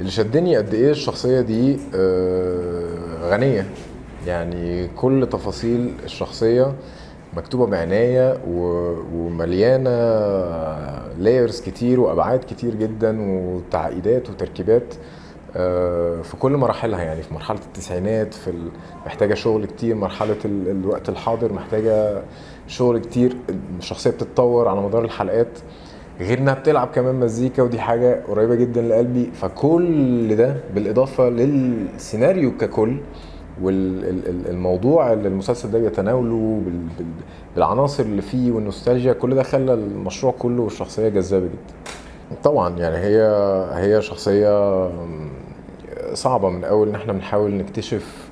اللي شدني قد ايه الشخصيه دي آه، غنيه يعني كل تفاصيل الشخصيه مكتوبه بعنايه و- ومليانه لايرز كتير وابعاد كتير جدا وتعقيدات وتركيبات آه، في كل مراحلها يعني في مرحله التسعينات في ال- محتاجه شغل كتير مرحله ال- الوقت الحاضر محتاجه شغل كتير الشخصيه بتتطور على مدار الحلقات غير انها بتلعب كمان مزيكا ودي حاجه قريبه جدا لقلبي فكل ده بالاضافه للسيناريو ككل والموضوع اللي المسلسل ده بيتناوله بال- بال- بالعناصر اللي فيه والنوستالجيا كل ده خلى المشروع كله والشخصيه جذابه جدا طبعا يعني هي هي شخصيه صعبه من الاول ان احنا بنحاول نكتشف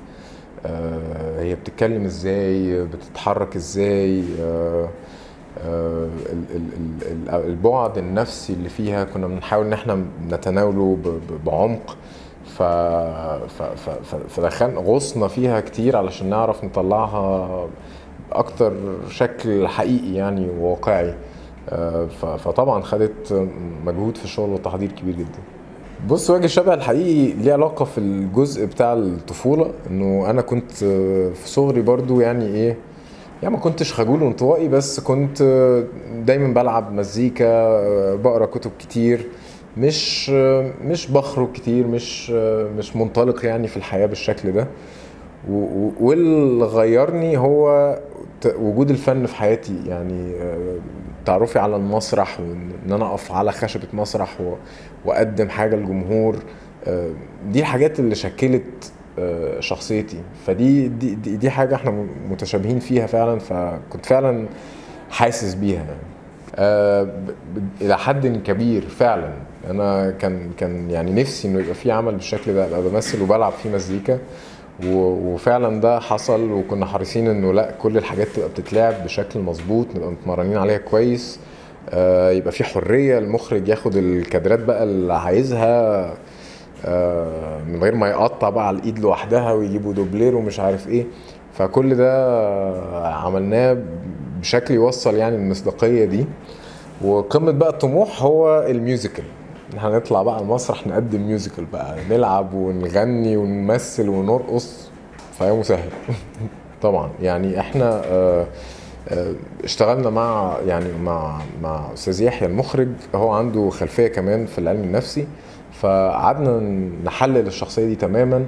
آه، هي بتتكلم ازاي بتتحرك ازاي آه، آه، ال- ال- ال- ال- البعد النفسي اللي فيها كنا بنحاول ان احنا نتناوله ب- ب- بعمق ف ف ف ف- فدخلنا غصنا فيها كتير علشان نعرف نطلعها اكتر شكل حقيقي يعني وواقعي آه، ف- فطبعا خدت مجهود في الشغل والتحضير كبير جدا بص وجه الشبه الحقيقي ليه علاقة في الجزء بتاع الطفولة انه انا كنت في صغري برضو يعني ايه يعني ما كنتش خجول وانطوائي بس كنت دايما بلعب مزيكا بقرا كتب كتير مش مش بخرج كتير مش مش منطلق يعني في الحياة بالشكل ده و- و- واللي غيرني هو ت- وجود الفن في حياتي يعني آه، تعرفي على المسرح وان انا اقف على خشبة مسرح و- واقدم حاجة للجمهور آه، دي الحاجات اللي شكلت آه، شخصيتي فدي دي, دي, دي حاجة احنا م- متشابهين فيها فعلا فكنت فعلا حاسس بيها يعني. آه، ب- ب- الى حد كبير فعلا انا كان كان يعني نفسي انه يبقى في عمل بالشكل ده ابقى بمثل وبلعب فيه مزيكا و- وفعلا ده حصل وكنا حريصين انه لا كل الحاجات تبقى بتتلعب بشكل مظبوط نبقى متمرنين عليها كويس آه، يبقى في حريه المخرج ياخد الكادرات بقى اللي عايزها آه، من غير ما يقطع بقى على الايد لوحدها ويجيبوا دوبلير ومش عارف ايه فكل ده عملناه بشكل يوصل يعني المصداقيه دي وقمه بقى الطموح هو الميوزيكال هنطلع بقى المسرح نقدم ميوزيكال بقى نلعب ونغني ونمثل ونرقص فيا مسهل طبعا يعني احنا آه، آه، اشتغلنا مع يعني مع مع استاذ يحيى المخرج هو عنده خلفيه كمان في العلم النفسي فقعدنا نحلل الشخصيه دي تماما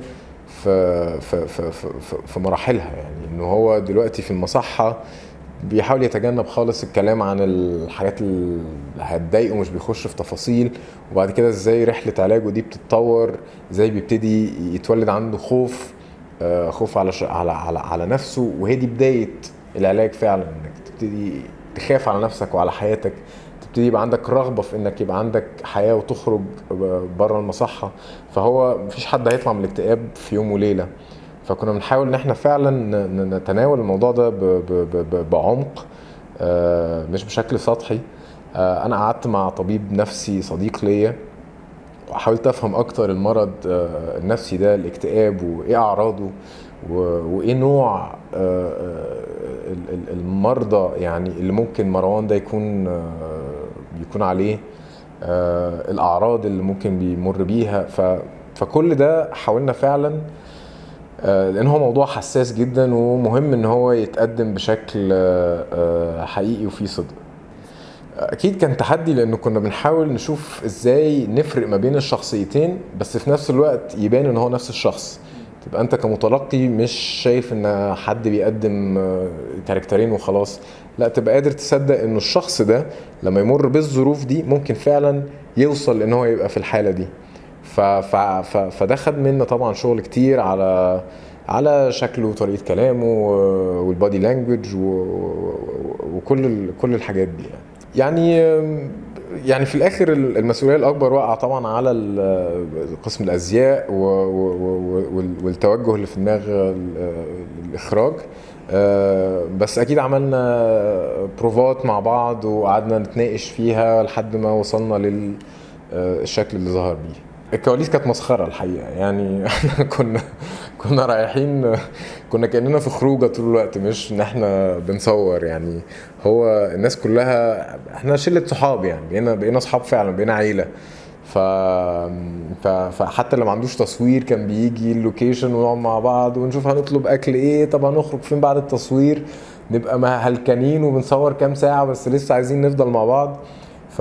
في في في في, في, في مراحلها يعني انه هو دلوقتي في المصحه بيحاول يتجنب خالص الكلام عن الحاجات اللي هتضايقه مش بيخش في تفاصيل وبعد كده ازاي رحله علاجه دي بتتطور ازاي بيبتدي يتولد عنده خوف آه، خوف على ش... على على على نفسه وهي دي بدايه العلاج فعلا انك تبتدي تخاف على نفسك وعلى حياتك تبتدي يبقى عندك رغبه في انك يبقى عندك حياه وتخرج بره المصحه فهو مفيش حد هيطلع من الاكتئاب في يوم وليله فكنا بنحاول ان احنا فعلا ن- ن- نتناول الموضوع ده ب- ب- ب- ب- بعمق آه، مش بشكل سطحي آه، انا قعدت مع طبيب نفسي صديق ليا وحاولت افهم اكتر المرض آه، النفسي ده الاكتئاب وايه اعراضه و- وايه نوع آه، آه، ال- ال- المرضى يعني اللي ممكن مروان ده يكون آه، يكون عليه آه، الاعراض اللي ممكن بيمر بيها ف فكل ده حاولنا فعلا آه، لان هو موضوع حساس جدا ومهم ان هو يتقدم بشكل آه، آه، حقيقي وفيه صدق اكيد كان تحدي لانه كنا بنحاول نشوف ازاي نفرق ما بين الشخصيتين بس في نفس الوقت يبان ان هو نفس الشخص تبقى انت كمتلقي مش شايف ان حد بيقدم آه، كاركترين وخلاص لا تبقى قادر تصدق انه الشخص ده لما يمر بالظروف دي ممكن فعلا يوصل ان هو يبقى في الحاله دي ف ف ف فده خد منا طبعا شغل كتير على على شكله وطريقه كلامه و- والبادي لانجوج و- و- وكل ال- كل الحاجات دي يعني يعني يعني في الاخر المسؤوليه الاكبر وقع طبعا على ال- قسم الازياء و- و- و- وال- والتوجه اللي في دماغ ال- الاخراج آه، بس اكيد عملنا بروفات مع بعض وقعدنا نتناقش فيها لحد ما وصلنا للشكل اللي ظهر بيه الكواليس كانت مسخره الحقيقه يعني احنا كنا كنا رايحين كنا كاننا في خروجه طول الوقت مش ان احنا بنصور يعني هو الناس كلها احنا شله صحاب يعني بقينا بقينا صحاب فعلا بقينا عيله ف... ف... فحتى اللي ما عندوش تصوير كان بيجي اللوكيشن ونقعد مع بعض ونشوف هنطلب اكل ايه طب هنخرج فين بعد التصوير نبقى ما هلكانين وبنصور كام ساعه بس لسه عايزين نفضل مع بعض ف...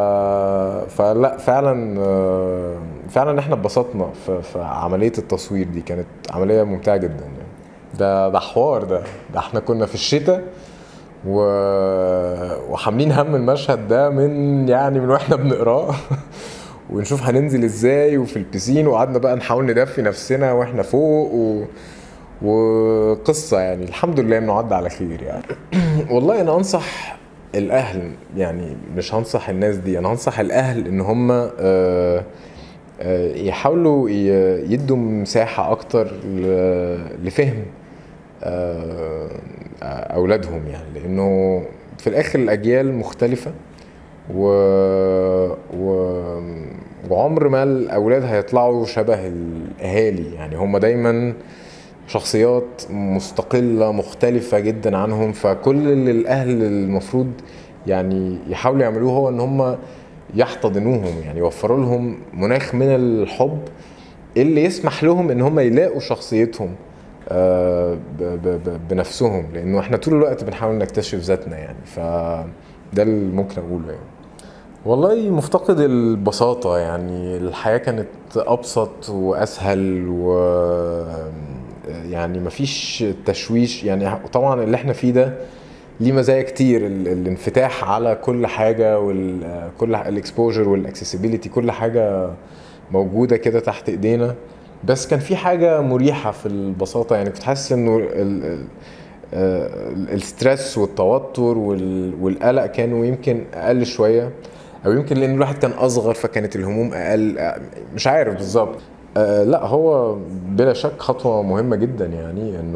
فلا فعلا آه، فعلا احنا اتبسطنا في... في عمليه التصوير دي كانت عمليه ممتعه جدا يعني ده ده حوار ده ده احنا كنا في الشتاء و... وحاملين هم المشهد ده من يعني من واحنا بنقراه ونشوف هننزل ازاي وفي البسين وقعدنا بقى نحاول ندفي نفسنا واحنا فوق و... وقصة يعني الحمد لله انه عدى على خير يعني والله انا انصح الاهل يعني مش هنصح الناس دي انا هنصح الاهل ان هم آه، آه، يحاولوا ي- يدوا مساحة اكتر ل- لفهم آه، اولادهم يعني لانه في الاخر الاجيال مختلفة و... و... وعمر ما الاولاد هيطلعوا شبه الاهالي يعني هم دايما شخصيات مستقلة مختلفة جدا عنهم فكل اللي الأهل المفروض يعني يحاولوا يعملوه هو إن هم يحتضنوهم يعني يوفروا لهم مناخ من الحب اللي يسمح لهم إن هم يلاقوا شخصيتهم آه، ب- ب- ب- بنفسهم لأنه إحنا طول الوقت بنحاول نكتشف ذاتنا يعني فده اللي ممكن أقوله يعني والله مفتقد البساطة يعني الحياة كانت أبسط وأسهل و يعني مفيش تشويش يعني طبعا اللي احنا فيه ده ليه مزايا كتير ال- الانفتاح على كل حاجة وكل الاكسبوجر والاكسسبيليتي كل حاجة موجودة كده تحت ايدينا بس كان في حاجة مريحة في البساطة يعني كنت حاسس انه ال- ال- آه، الستريس والتوتر وال- والقلق كانوا يمكن اقل شويه او يمكن لان الواحد كان اصغر فكانت الهموم اقل آه، مش عارف بالظبط آه لا هو بلا شك خطوه مهمه جدا يعني انه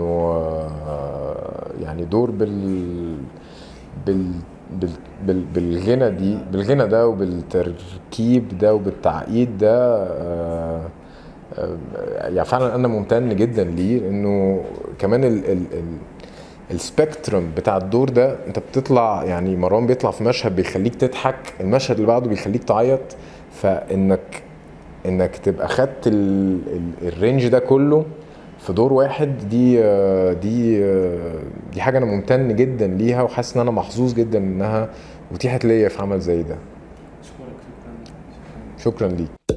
آه يعني دور بال بال بال بال بالغنى دي بالغنى ده وبالتركيب ده وبالتعقيد ده آه آه، يعني فعلا انا ممتن جدا ليه لانه كمان ال ال ال السبيكترم بتاع الدور ده انت بتطلع يعني مروان بيطلع في مشهد بيخليك تضحك المشهد اللي بعده بيخليك تعيط فانك انك تبقى خدت ال ال الرينج ده كله في دور واحد دي آه، دي آه، دي حاجه انا ممتن جدا ليها وحاسس ان انا محظوظ جدا انها اتيحت ليا في عمل زي ده اشكرك شكرا شكرا شكرا ليك